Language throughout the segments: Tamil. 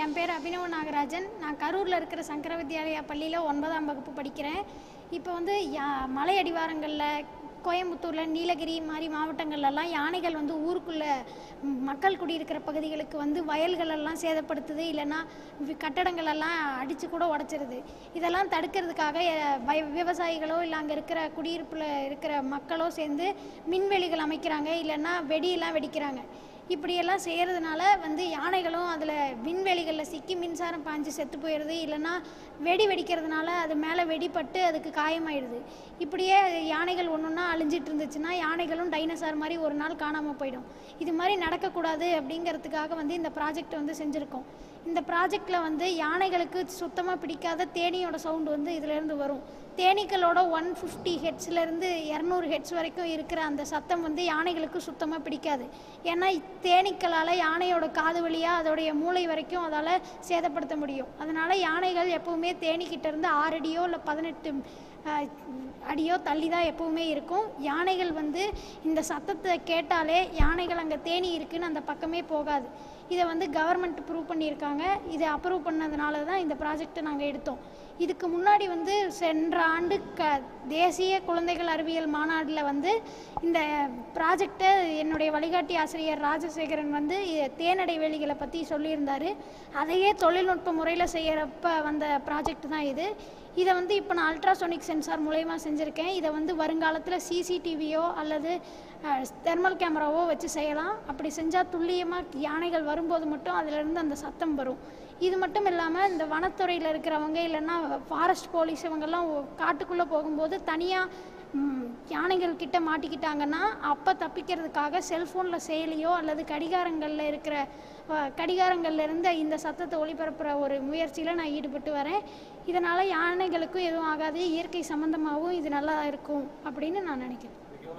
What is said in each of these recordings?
என் பேர் அபினவ நாகராஜன் நான் கரூரில் இருக்கிற சங்கர வித்யாலயா பள்ளியில் ஒன்பதாம் வகுப்பு படிக்கிறேன் இப்போ வந்து யா மலை அடிவாரங்களில் கோயம்புத்தூரில் நீலகிரி மாதிரி மாவட்டங்கள்லாம் யானைகள் வந்து ஊருக்குள்ளே ம், மக்கள் குடியிருக்கிற பகுதிகளுக்கு வந்து வயல்களெல்லாம் சேதப்படுத்துது இல்லைன்னா வி- கட்டடங்களெல்லாம் அடித்து கூட உடச்சிருது இதெல்லாம் தடுக்கிறதுக்காக அஹ், வய விவசாயிகளோ இல்லை அங்கே இருக்கிற குடியிருப்பில் இருக்கிற மக்களோ சேர்ந்து மின்வெளிகள் அமைக்கிறாங்க இல்லைன்னா வெடியெல்லாம் வெடிக்கிறாங்க இப்படியெல்லாம் செய்கிறதுனால வந்து யானைகளும் அதில் விண்வெளிகளில் சிக்கி மின்சாரம் பாஞ்சு செத்து போயிடுது இல்லைன்னா வெடி வெடிக்கிறதுனால அது மேலே வெடிப்பட்டு அதுக்கு காயமாயிடுது இப்படியே யானைகள் ஒன்று ஒன்றா அழிஞ்சிட்டு இருந்துச்சுன்னா யானைகளும் டைனோசார் மாதிரி ஒரு நாள் காணாமல் போயிடும் இது மாதிரி நடக்கக்கூடாது அப்படிங்கிறதுக்காக வந்து இந்த ப்ராஜெக்ட் வந்து செஞ்சுருக்கோம் இந்த ப்ராஜெக்டில் வந்து யானைகளுக்கு சுத்தமாக பிடிக்காத தேனியோட சவுண்டு வந்து இதிலேருந்து வரும் தேனீக்களோட ஒன் ஃபிஃப்டி ஹெட்ஸ்லேருந்து இரநூறு ஹெட்ஸ் வரைக்கும் இருக்கிற அந்த சத்தம் வந்து யானைகளுக்கு சுத்தமாக பிடிக்காது ஏன்னா தேனீக்களால் யானையோட காது வழியாக அதோடைய மூளை வரைக்கும் அதால் சேதப்படுத்த முடியும் அதனால் யானைகள் எப்போவுமே தேனீக்கிட்ட இருந்து ஆறு அடியோ இல்லை பதினெட்டு அஹ், அடியோ தள்ளி தான் எப்போவுமே இருக்கும் யானைகள் வந்து இந்த சத்தத்தை கேட்டாலே யானைகள் அங்கே தேனி இருக்குன்னு அந்த பக்கமே போகாது இதை வந்து கவர்மெண்ட் ப்ரூவ் பண்ணியிருக்காங்க இதை அப்ரூவ் பண்ணதுனால தான் இந்த ப்ராஜெக்டை நாங்கள் எடுத்தோம் இதுக்கு முன்னாடி வந்து சென்ற ஆண்டு க தேசிய குழந்தைகள் அறிவியல் மாநாட்டில் வந்து இந்த ப்ராஜெக்டை என்னுடைய வழிகாட்டி ஆசிரியர் ராஜசேகரன் வந்து இ- தேனடை வேலிகளை பற்றி சொல்லியிருந்தார் அதையே தொழில்நுட்ப முறையில் செய்கிறப்ப வந்த ப்ராஜெக்ட் தான் இது இதை வந்து இப்போ நான் அல்ட்ராசோனிக் சென்சார் மூலயமா செஞ்சுருக்கேன் இதை வந்து வருங்காலத்தில் சிசிடிவியோ அல்லது தெர்மல் கேமராவோ வச்சு செய்யலாம் அப்படி செஞ்சால் துல்லியமாக யானைகள் வரும்போது மட்டும் அதிலிருந்து அந்த சத்தம் வரும் இது மட்டும் இல்லாமல் இந்த வனத்துறையில் இருக்கிறவங்க இல்லைன்னா ஃபாரஸ்ட் போலீஸ் இவங்கெல்லாம் காட்டுக்குள்ளே போகும்போது தனியாக யானைகள் கிட்ட மாட்டிக்கிட்டாங்கன்னா அப்போ தப்பிக்கிறதுக்காக செல்ஃபோனில் செயலியோ அல்லது கடிகாரங்களில் இருக்கிற அஹ், கடிகாரங்கள்ல இருந்து இந்த சத்தத்தை ஒளிபரப்புகிற ஒரு முயற்சியில் நான் ஈடுபட்டு வரேன் இதனால் யானைகளுக்கும் எதுவும் ஆகாது இயற்கை சம்மந்தமாகவும் இது நல்லா இருக்கும் அப்படின்னு நான் நினைக்கிறேன்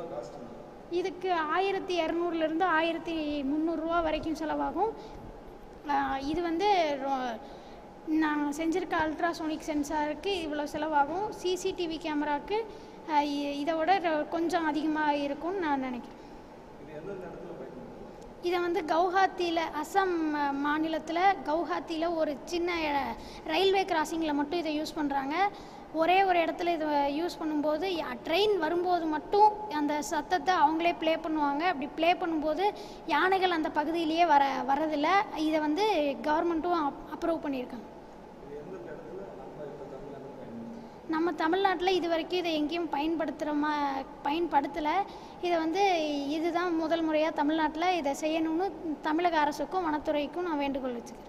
இதுக்கு ஆயிரத்தி இரநூறுலேருந்து ஆயிரத்தி முந்நூறுரூவா வரைக்கும் செலவாகும் ஆஹ் இது வந்து ரொ- நான் செஞ்சுருக்க அல்ட்ராசோனிக் சென்சாருக்கு இவ்வளோ செலவாகும் சிசிடிவி கேமராவுக்கு ஆஹ் இ- இதை விட ரொ- கொஞ்சம் அதிகமாக இருக்கும்னு நான் நினைக்கிறேன் இதை வந்து கவுஹாத்தியில் அஸ்ஸாம் மாநிலத்தில் கவுஹாத்தியில் ஒரு சின்ன அஹ், ரயில்வே கிராசிங்கில் மட்டும் இதை யூஸ் பண்ணுறாங்க ஒரே ஒரு இடத்துல இதை யூஸ் பண்ணும்போது ட்ரெயின் வரும்போது மட்டும் அந்த சத்தத்தை அவங்களே ப்ளே பண்ணுவாங்க அப்படி ப்ளே பண்ணும்போது யானைகள் அந்த பகுதியிலேயே வர வரதில்ல இதை வந்து கவர்மெண்ட்டும் அப்ரூவ் பண்ணியிருக்காங்க நம்ம தமிழ்நாட்டில் இது வரைக்கும் இதை எங்கேயும் பயன்படுத்துகிற மா பயன்படுத்தலை இதை வந்து இதுதான் முதல் முறையாக தமிழ்நாட்டில் இதை செய்யணும்னு தமிழக அரசுக்கும் வனத்துறைக்கும் நான் வேண்டுகோள் வச்சுக்கிறேன்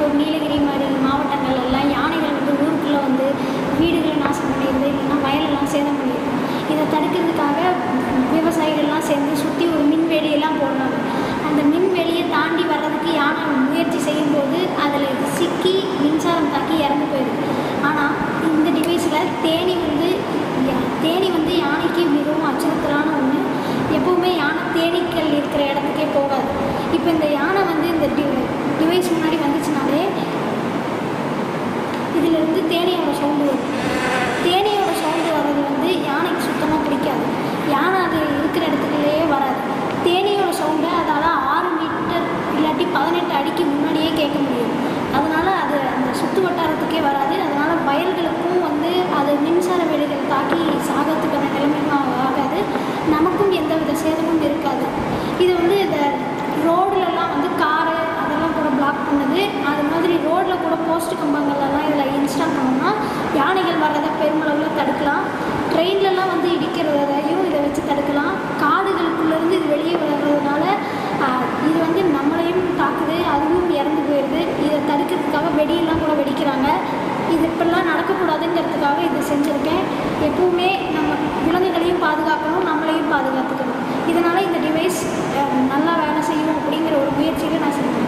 கோயம்புத்தூர் நீலகிரி மாதிரி மாவட்டங்கள் எல்லாம் யானைகள் வந்து ஊருக்குள்ளே வந்து வீடுகளை நாசம் பண்ணிடுது இல்லைன்னா வயலெல்லாம் சேதம் பண்ணிடுது இதை தடுக்கிறதுக்காக விவசாயிகள்லாம் சேர்ந்து சுற்றி ஒரு மின்வேலியெல்லாம் போடுறாங்க அந்த மின்வேலியை தாண்டி வர்றதுக்கு யானை முயற்சி செய்யும்போது அதில் சிக்கி மின்சாரம் தாக்கி இறந்து போயிடுது ஆனால் இந்த டிவைஸில் தேனி வந்து யா- தேனி வந்து யானைக்கு மிகவும் அச்சுறுத்தலான ஒன்று எப்பவுமே யானை தேனீக்கள் இருக்கிற இடத்துக்கே போகாது இப்போ இந்த யானை வந்து இந்த டி டிவைஸ் முன்னாடி வந்துச்சுனாலே இதிலிருந்து தேனியோட சவுண்டு வரும் தேனியோட சவுண்டு வர்றது வந்து யானைக்கு சுத்தமாக பிடிக்காது யானை அது இருக்கிற இடத்துக்குள்ளேயே வராது தேனியோட சவுண்டை அதால் ஆறு மீட்டர் இல்லாட்டி பதினெட்டு அடிக்கு முன்னாடியே கேட்க முடியும் அதனால் அது அந்த சுற்று வட்டாரத்துக்கே வராது அதனால் வயல்களுக்கும் வந்து அது மின்சார வேலைகள் தாக்கி சாகிறதுக்கான நிலைமையும் ஆ- ஆகாது நமக்கும் எந்த வித சேதமும் இருக்காது இது வந்து இந்த ரோடுலலாம் வந்து காரு அதெல்லாம் கூட பிளாக் பண்ணுது அது மாதிரி ரோட்டில் கூட போஸ்ட் கம்பங்கள்லாம் இதில் இன்ஸ்டால் பண்ணோம்னா யானைகள் வர்றதை பெருமளவில் தடுக்கலாம் ட்ரெயின்லலாம் வந்து இடிக்கிறதையும் இதை வச்சு தடுக்கலாம் காடுகளுக்குள்ளேருந்து இது வெளியே வர்றதுனால ஆஹ், இது வந்து நம்மளையும் தாக்குது அதுவும் இறந்து போயிடுது இதை தடுக்கிறதுக்காக வெடியெல்லாம் கூட வெடிக்கிறாங்க இது இப்படிலாம் நடக்கக்கூடாதுங்கிறதுக்காக இதை செஞ்சுருக்கேன் எப்பவுமே நம்ம விலங்குகளையும் பாதுகாக்கணும் நம்மளையும் பாதுகாத்துக்கணும் இதனால் இந்த டிவைஸ் நல்லா வேலை செய்யும் அப்படிங்கிற ஒரு முயற்சியில் நான் செஞ்சேன்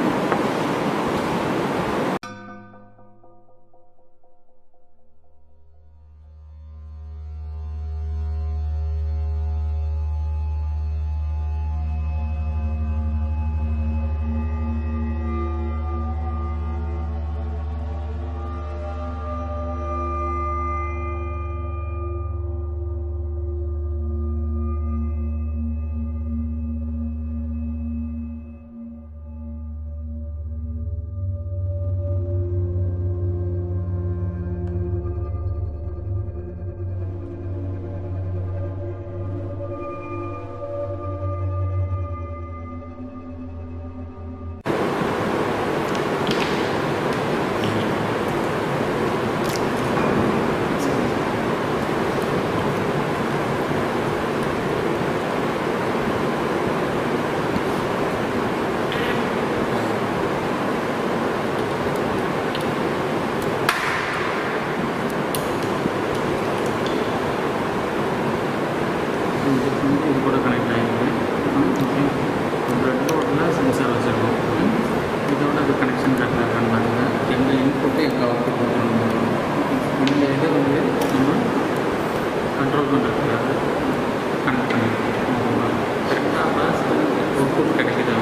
இது வந்து இது கூட கனெக்ட் ஆகிருக்கு ஓகே ரெட் ரோட்டில் சென்சார் வச்சுருக்கோம் ம். இதோட அது கனெக்ஷன் கரெக்டாக இருக்கான்னு பாருங்கள் எங்கள் இன்புட்டு எங்கள் அவுட்புட் கொடுக்கணும் இந்த இதை வந்து நம்ம கண்ட்ரோல் பண்ணுறதுக்காக கனெக்ட் பண்ணிருக்கோம் கரெக்டாக பாஸ் அவுட்புட் கிடைக்குது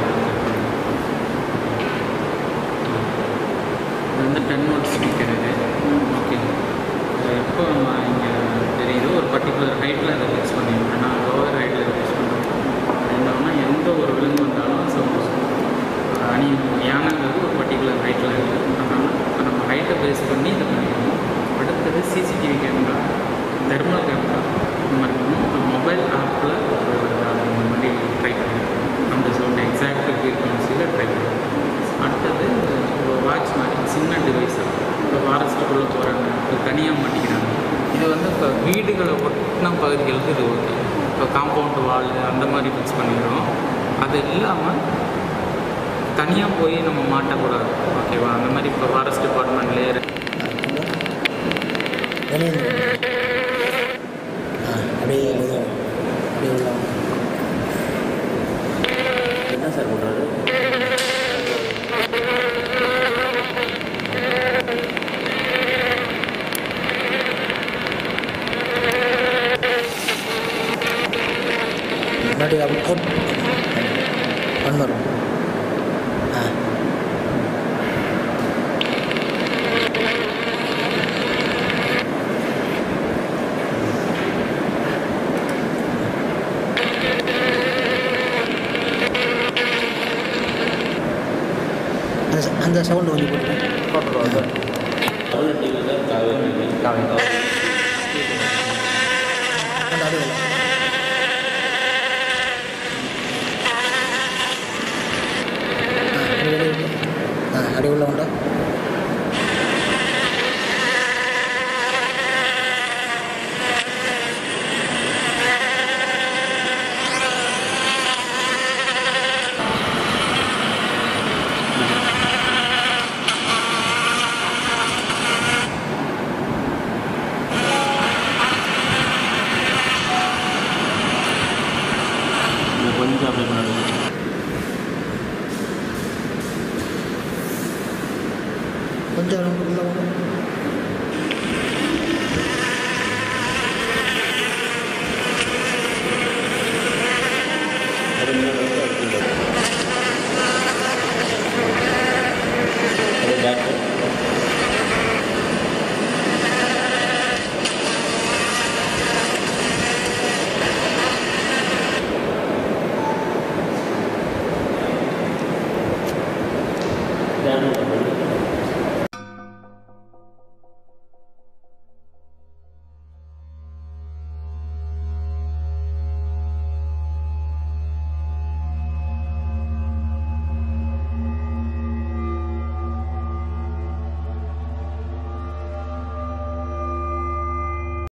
இது வந்து டென் வாட் ஸ்பீக்கர் இது ஓகே இது எப்போ நம்ம இங்கே தெரியுது ஒரு பர்டிகுலர் ஹைட்டில் அதை ஃபிக்ஸ் பண்ணிடுவோம் நான் லோவர் ஹைட்டில் இதை ஃபிக்ஸ் பண்ணுறோம் என்னன்னா எந்த ஒரு விலங்கு வந்தாலும் சப்போஸ் அணி யானைங்கிறது ஒரு பர்டிகுலர் ஹைட்டில் இருக்குது அதனால் இப்போ நம்ம ஹைட்டை பேஸ் பண்ணி இதை பண்ணிடுவோம் அடுத்தது சிசிடிவி கேமரா தெர்மல் கேமரா இந்த மாதிரி இருக்கணும் மொபைல் ஆப்பில் இந்த மாதிரி ட்ரை பண்ணியிருக்கோம் அந்த சவுண்ட் எக்ஸாக்ட் ஃப்ரீக்வன்சியில் ட்ரை பண்ணியிருக்கோம் அடுத்தது ஒரு வாட்ச் மாதிரி சின்ன டிவைஸாக இப்போ ஃபாரஸ்ட்டுக்குள்ளே போகிறாங்க இப்போ தனியாக மாட்டிக்கிறாங்க இது வந்து இப்போ வீடுகளை ஒட்டின பகுதிகளுக்கு இது ஓகே இப்போ காம்பவுண்ட் வால் அந்த மாதிரி ஃபிக்ஸ் பண்ணிடுறோம் அது இல்லாமல் தனியாக போய் நம்ம மாட்டக்கூடாது ஓகேவா அந்த மாதிரி இப்போ ஃபாரஸ்ட் டிபார்ட்மெண்ட்லேயே வெளியே ஆ அப்படியே மெதுவா. அப்படியே உள்ள வாங்க. என்ன சார் பண்ணுறாரு முன்னாடி அப்படி அவுட் ஒன் வரும் ஆ அந்த ச- அந்த சவுண்டு கொஞ்சம் போட்டுருங்க அந்த அது வேணும்